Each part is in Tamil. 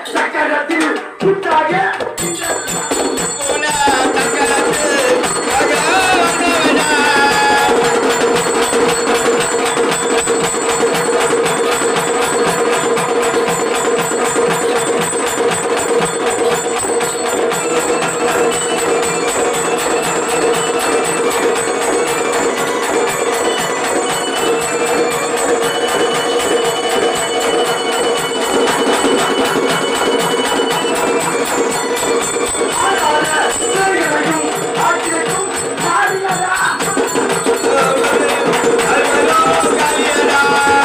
சக்கரத்தில் புத்தாக போல தக்கலத்து பகவனவனா. அல்வலோ காளியடா.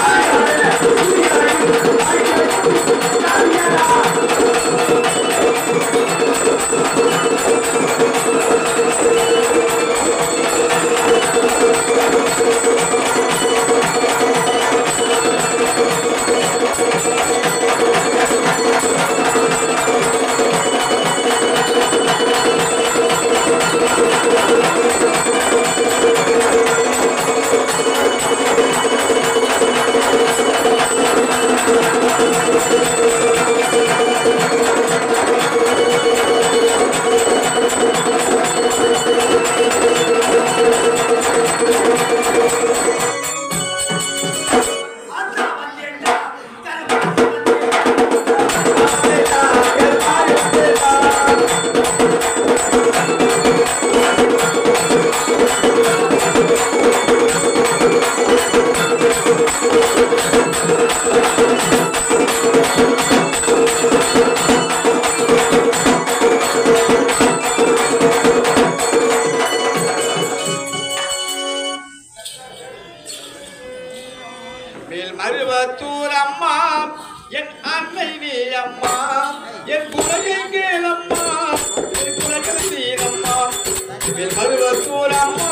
மேல் மருவத்தூர் அம்மா என் அன்னை நீ அம்மா என் குலகெங்கேல் அம்மா என் குலகல் அம்மா மேல் மருவத்தூர் அம்மா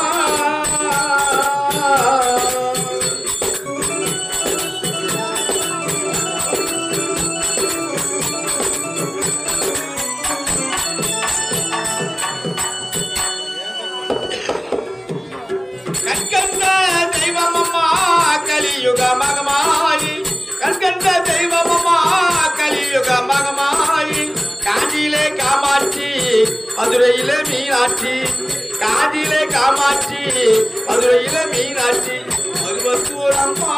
கண்கண்ட தெய்வம் அம்மா கலியுக மகமாயி கண்கண்ட தெய்வம் அம்மா கலியுக மகமாயி காஞ்சியிலே காமாட்சி மதுரையிலே மீனாட்சி காஞ்சியிலே காமாட்சி மதுரையிலே மீனாட்சி மருவத்தூர் அம்மா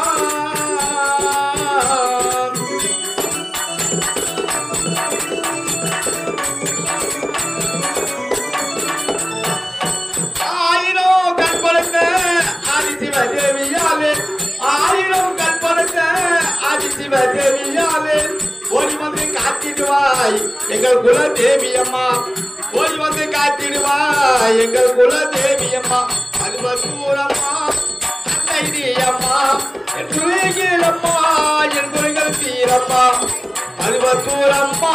ஆயிரம் கற்பழுத்த ஆதிசிவ தேவியாலே ஆயிரம் கற்பழுத்த ஆதிசிவ தேவியாலே ஓடி வந்து காத்திடுவாய் எங்கள் குல தேவி அம்மா ஓடி வந்து காத்திடுவாய் எங்கள் குல தேவி அம்மா அருவத்தூரம்மா அன்னை நீ அம்மா என் குறைகள் அம்மா என் குறைகள் தீரம்மா அருவத்தூரம்மா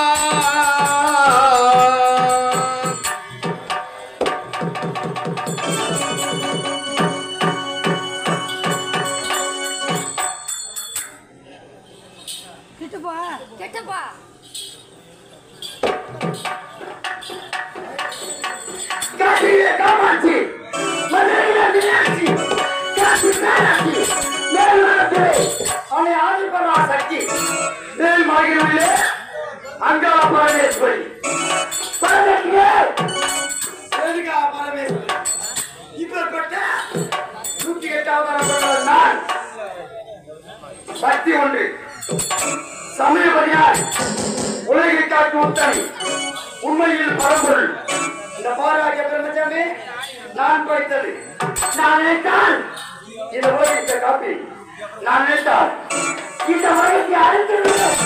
கிட்டப்பா கிட்டப்பா காசியிலே காமாட்சி மதுரையிலே மீனாட்சி காசி மீனாட்சி மேல்மலத்திலே அவனை ஆதிபரா சக்தி மேல் மாகிரிலே அங்காள பரமேஸ்வரி பரமேஸ்வரி எதுக்கா பரமேஸ்வரி இப்பேற்பட்ட நூற்றி எட்டாவது வரப்பட்டவர் நான் சக்தி ஒன்று சமயபதியார் உலகை காட்டும் உத்தனை உண்மையில் பரம்பொருள் இந்த பாராட்டிய பிரம்மச்சாமி நான் படித்தது நான் நினைத்தால் இந்த உலகத்தை காப்பி நான் நினைத்தால் இந்த உலகத்தை அழித்துவிடும்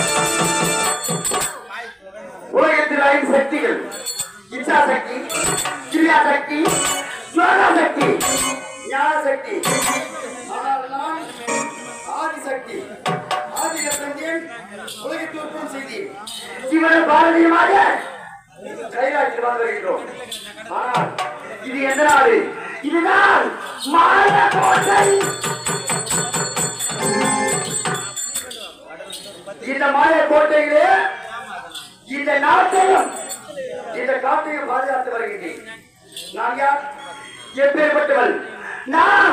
உலகத்தில் ஐந்து சக்திகள் இச்சா சக்தி கிரியா சக்தி யோகா சக்தி ஞான சக்தி ஆனால் நான் ஆதிசக்தி ஆதிக சந்தியன் உலகத்தை உற்பத்தி செய்தி சிவன பாரதியமாக கைலாட்சி வருகின்றோம் ஆனால் இது எந்த நாடு இதுதான் மாய கோட்டை இந்த மாய கோட்டையிலே இந்த நாட்டையும் இந்த காட்டையும் பாதுகாத்து வருகின்றேன் நான் யார் எப்பேற்பட்டவள் நான்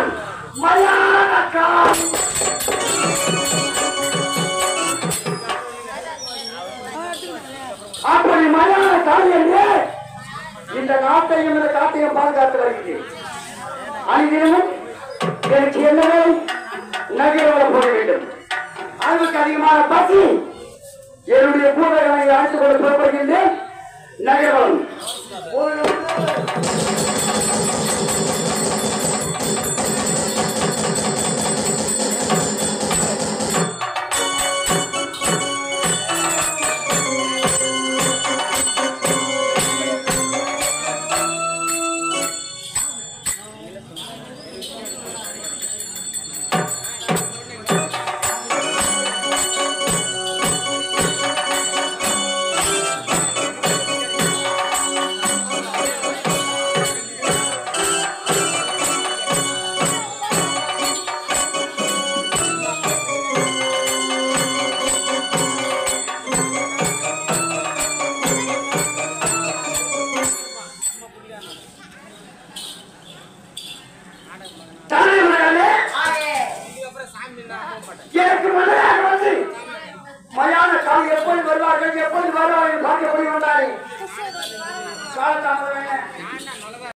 மலையாளக்கார் அப்படி மயான காரியங்களே இந்த நாட்டையும் இந்த காட்டையும் பாதுகாத்து வருகிறேன் அனைதினமும் எனக்கு என்ன வேலை நகரம் போட வேண்டும் அளவுக்கு அதிகமான பசி என்னுடைய பூதகளை அழைத்துக் கொண்டு புறப்படுகின்றேன் நகரம்